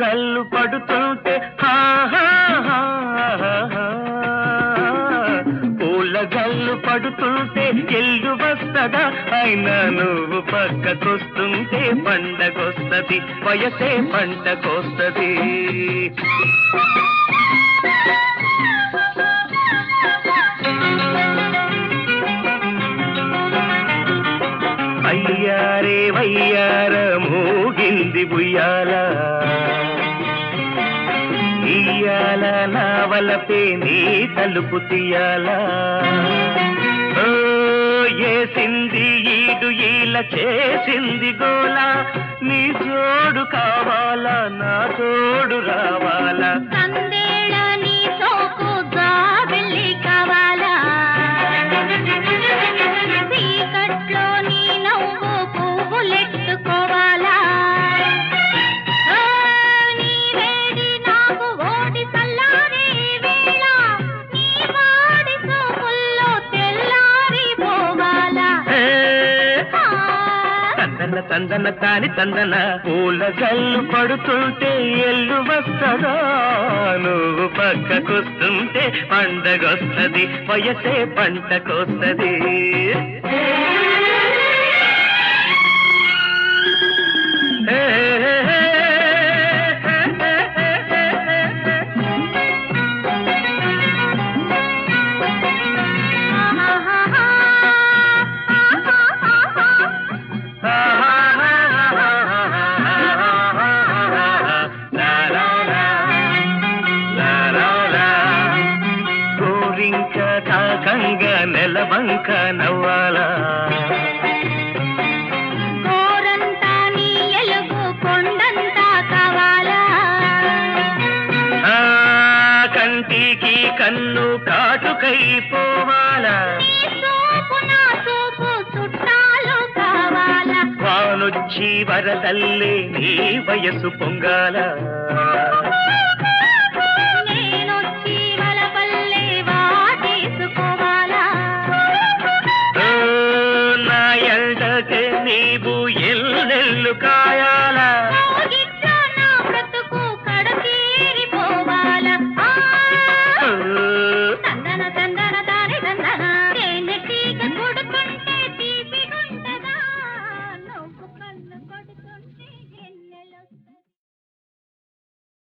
జల్లు పడుతుంటే హా హా హా హా హా. పూల జల్లు పడుతుంటే ఎల్లు వస్తదా అయినా నువ్వు పక్కకొస్తుంటే పండగొస్తది వయసే పంటకొస్తది అయ్యారే వయ్యార మూగింది బుయ్యాల ఇయ్యాల నా వలపే నీ తలుపు తీయాల ఓ, ఏసింది ఈడు ఈల చేసింది గోల నీ జోడు కావాలా నా తోడు రావాలా సందేళ నీ సోకు జాబిల్లి కావాలా చీకట్లో నీ నవ్వు పువ్వులెట్టుకోవాలా ఓ, నీ వేడి నాకు ఓడి చల్లారే వేళ నీ వాడి సోపుల్లో తెల్లారిపోవాలా హే, ఆ, తందన తందన తాని తందన పూల జల్లు పడుతుంటే ఎల్లు వస్తదా నువ్వు పక్కకొస్తుంటే పండగొస్తది వయసే పంటకొస్తది హే, హే, హే, హే, హే, హే, హే, హే. ఆహాహాహా, ఆహాహాహా. గోరింక కాకంగా నెలవంక నవ్వాలా గోరంతా నీ ఎలుగు కొండంతా కావాలా ఆ కంటికి కన్ను కాటుకైపోవాలా నీ సోపు నా సోపు చుట్టాలు కావాలా వానొచ్చి వరదల్లే నీ వయసు పొంగాల నేనొచ్చి వలపల్లె వాటేసుకోవాలా ఓ, నా ఎల్డకే నీవు ఎల్లెల్లు కాల